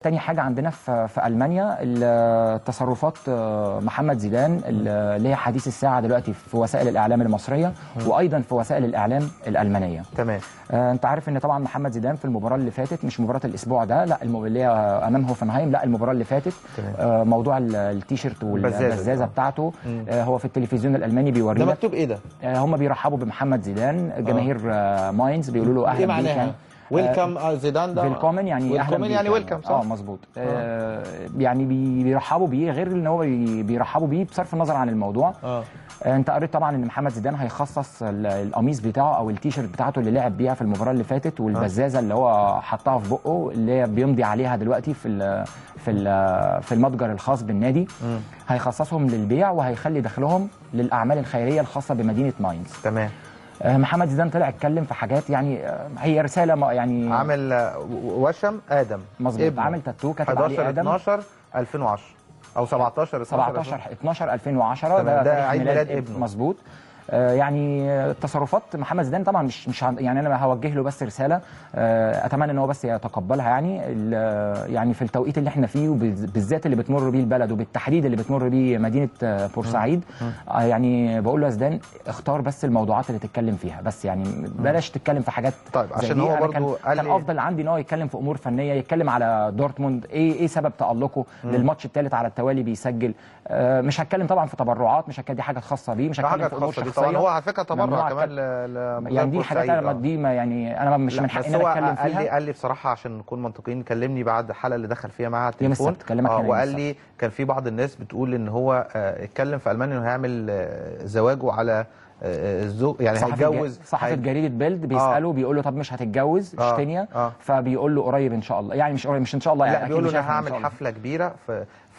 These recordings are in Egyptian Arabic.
تاني حاجه عندنا في في المانيا ال- تصرفات آه، محمد زيدان ال- اللي هي حديث الساعه دلوقتي في وسائل الاعلام المصريه وايضا في وسائل الاعلام الالمانيه تمام آه، انت عارف ان طبعا محمد زيدان في المباراه اللي فاتت مش مباراه الاسبوع ده لا الم- اللي هي امام هوفنهايم لا المباراه اللي فاتت تمام. آه، موضوع ال- التيشيرت البزازة دي، والبزازه آه. بتاعته آه، هو في التلفزيون الالماني بيوري ده لك مكتوب ايه ده؟ آه، هم بيرحبوا بمحمد زيدان جماهير آه، ماينز بيقولوا له اهلا ايه بيك معناها؟ يعني. ويلكم زيدان ده فيلكومن يعني اهلا ويلكومن بيك يعني ويلكم صح؟ اه مظبوط آه يعني بي- بيرحبوا بيه غير ان هو بي- بيرحبوا بيه بصرف النظر عن الموضوع اه آه، انت قريت طبعا ان محمد زيدان هيخصص ال- القميص بتاعه او التيشيرت بتاعته اللي لعب بيها في المباراه اللي فاتت والبزازه اللي هو حطها في بقه اللي هي بيمضي عليها دلوقتي في ال في ال في المتجر الخاص بالنادي هيخصصهم للبيع وهيخلي دخلهم للاعمال الخيريه الخاصه بمدينه ماينز تمام آه، محمد زيدان طلع اتكلم في حاجات يعني آه، هي رساله ما- يعني عامل آه، وشم ادم مظبوط ابنه. عامل تاتو كاتب 11 عليه ادم 12 2010 او 17 17 12 2010 تمام، ده تاريخ عيد ميلاد ابن- ابنه. مظبوط آه، يعني آه، تصرفات محمد زيدان طبعا مش مش عن- يعني انا هوجه له بس رساله آه، اتمنى ان هو بس يتقبلها يعني ال- يعني في التوقيت اللي احنا فيه وبالذات اللي بتمر بيه البلد وبالتحديد اللي بتمر بيه مدينه آه، بورسعيد آه، يعني بقول له يا زيدان اختار بس الموضوعات اللي تتكلم فيها بس يعني بلاش تتكلم في حاجات طيب، زي عشان دي. هو أنا برضو كان, قال كان لي- افضل عندي ان هو يتكلم في امور فنيه يتكلم على دورتموند ايه ايه سبب تالقه للماتش الثالث على التوالي بيسجل آه، مش هتكلم طبعا في تبرعات مش هتكلم دي حاجه خاصه بيه مش ده هتكلم حاجه في امور خاصه دي شخصيه طبعا هو على فكره تبرع ممنوع كمان أتكلم. ل ل- يعني دي مدرب حاجات بورسعيد، انا آه. دي ما يعني انا مش لا، من حقي بس ان هو انا اتكلم قال لي فيها قال لي بصراحه عشان نكون منطقيين كلمني بعد الحلقه اللي دخل فيها معاها على يوم التليفون السبت، كلمك آه هنا يوم وقال السبت. لي كان في بعض الناس بتقول ان هو آه، اتكلم في المانيا انه هيعمل آه، زواجه على آه، الزوج يعني صحفي هيتجوز الج- صحفي هي- جريده بيلد بيساله بيقول له طب مش هتتجوز آه، شتينيا آه. فبيقول له قريب ان شاء الله يعني مش قريب مش ان شاء الله يعني لا أكيد بيقول له مش انا عارف إن هعمل شاء الله. حفله كبيره ف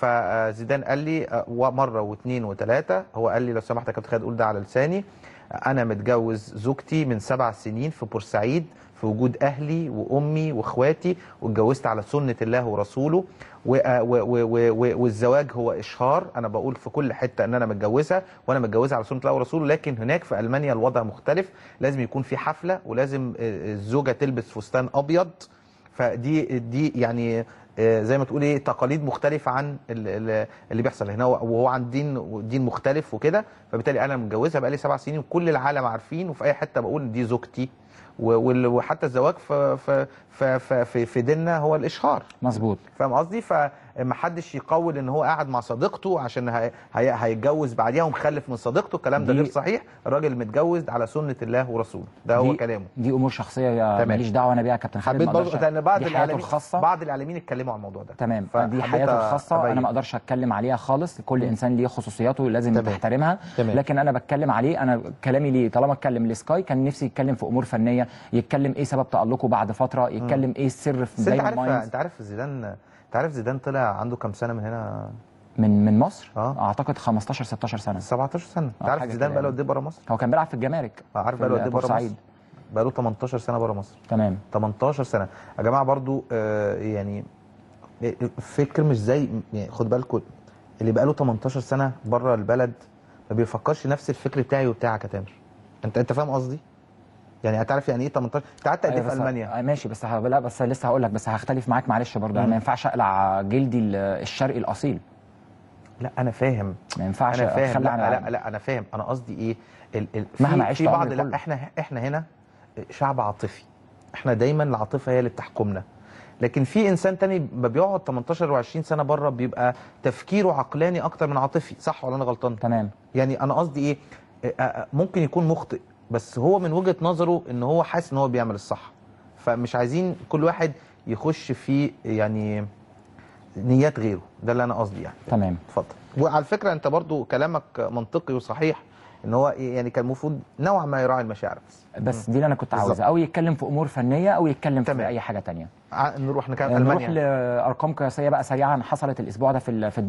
فزيدان قال لي آه، مره واثنين وثلاثه هو قال لي لو سمحت يا كابتن خالد قول ده على لساني انا متجوز زوجتي من سبع سنين في بورسعيد في وجود اهلي وامي واخواتي واتجوزت على سنه الله ورسوله و- آه، و- و- و- و- والزواج هو اشهار انا بقول في كل حته ان انا متجوزها وانا متجوزها على سنه الله ورسوله لكن هناك في المانيا الوضع مختلف لازم يكون في حفله ولازم آه، الزوجه تلبس فستان ابيض فدي دي يعني آه، زي ما تقول ايه تقاليد مختلفه عن ال- ال- اللي بيحصل هنا وهو عن دين دين مختلف وكده فبالتالي انا متجوزها بقالي سبع سنين وكل العالم عارفين وفي اي حته بقول دي زوجتي و- وال- وحتى الزواج في في في في, في, في ديننا هو الاشهار مظبوط فاهم قصدي فمحدش يقول ان هو قاعد مع صديقته عشان هي- هي- هيتجوز بعديها ومخلف من صديقته الكلام ده دي- غير صحيح الراجل متجوز على سنه الله ورسوله ده هو دي- كلامه دي امور شخصيه يا تمام. ماليش دعوه انا بيها يا كابتن خالد حبيت ما برضه أقدرش- لان بعض دي حياته الاعلاميين الخاصه بعض الاعلاميين اتكلموا عن الموضوع ده تمام فحبيت دي حياته الخاصه أبين. انا ما اقدرش اتكلم عليها خالص كل انسان ليه خصوصياته لازم تمام. تحترمها تمام. لكن انا بتكلم عليه انا كلامي ليه طالما اتكلم لسكاي كان نفسي يتكلم في امور فنيه يتكلم ايه سبب تالقه بعد فتره يتكلم ايه السر في بس انت دايما عارف ماينز انت عارف زيدان انت عارف زيدان طلع عنده كام سنه من هنا من من مصر آه. اعتقد 15 16 سنه 17 سنه انت آه، عارف حاجة زيدان كده بقى له يعني. قد ايه بره مصر هو كان بيلعب في الجمارك آه، عارف في بقى له قد ايه بره مصر بورسعيد. بقى له 18 سنه بره مصر تمام 18 سنه يا جماعه برضو آه يعني فكر مش زي يعني خد بالكم اللي بقى له 18 سنه بره البلد ما بيفكرش نفس الفكر بتاعي وبتاعك يا تامر انت انت فاهم قصدي يعني هتعرف يعني ايه 18 انت قعدت قد ايه أيوة في بس- المانيا آه، ماشي بس ه- لا بس لسه هقول لك بس هختلف معاك معلش برضه يعني ما ينفعش اقلع جلدي ال- الشرقي الاصيل لا انا فاهم ما ينفعش انا فاهم اتخلى عن لا, لا العالم. لا انا فاهم انا قصدي ايه ال ال مهما في, عشت في بعض عمري لا كله. احنا احنا هنا شعب عاطفي احنا دايما العاطفه هي اللي بتحكمنا لكن في انسان تاني ما بيقعد 18 و20 سنه بره بيبقى تفكيره عقلاني اكتر من عاطفي صح ولا انا غلطان تمام يعني انا قصدي ايه آه، آه، ممكن يكون مخطئ بس هو من وجهه نظره ان هو حاسس ان هو بيعمل الصح فمش عايزين كل واحد يخش في يعني نيات غيره ده اللي انا قصدي يعني تمام اتفضل وعلى فكره انت برضو كلامك منطقي وصحيح ان هو يعني كان المفروض نوعا ما يراعي المشاعر بس بس دي اللي انا كنت بالظبط. عاوزها او يتكلم في امور فنيه او يتكلم في تمام. اي حاجه تانية ع- نروح نكمل نروح المانيا لارقام قياسيه بقى سريعا حصلت الاسبوع ده في ال- في